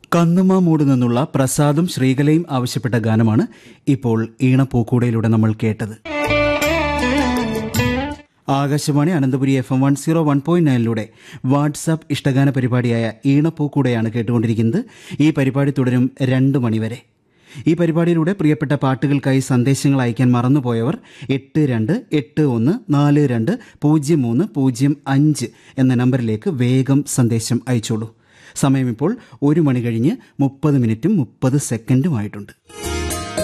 കന്നുമാമൂട് നിന്നുള്ള പ്രസാദും ശ്രീകലയും ആവശ്യപ്പെട്ട ഗാനമാണ് ഇപ്പോൾ ഈണപ്പൂക്കൂടയിലൂടെ നമ്മൾ കേട്ടത് Akashvani Ananthapuri F M one zero one point നയനിലൂടെ വാട്സാപ്പ് ഇഷ്ടഗാന പരിപാടിയായ ഈണപ്പൂക്കൂടെയാണ് കേട്ടുകൊണ്ടിരിക്കുന്നത് ഈ പരിപാടി തുടരും രണ്ട് മണിവരെ ഈ പരിപാടിയിലൂടെ പ്രിയപ്പെട്ട പാട്ടുകൾക്കായി സന്ദേശങ്ങൾ അയക്കാൻ മറന്നുപോയവർ എട്ട് രണ്ട് എട്ട് ഒന്ന് നാല് രണ്ട് പൂജ്യം മൂന്ന് പൂജ്യം അഞ്ച് എന്ന നമ്പറിലേക്ക് വേഗം സന്ദേശം അയച്ചോളൂ സമയം ഇപ്പോൾ ഒരു മണി കഴിഞ്ഞ് മുപ്പത് മിനിറ്റും മുപ്പത് സെക്കൻഡുമായിട്ടുണ്ട്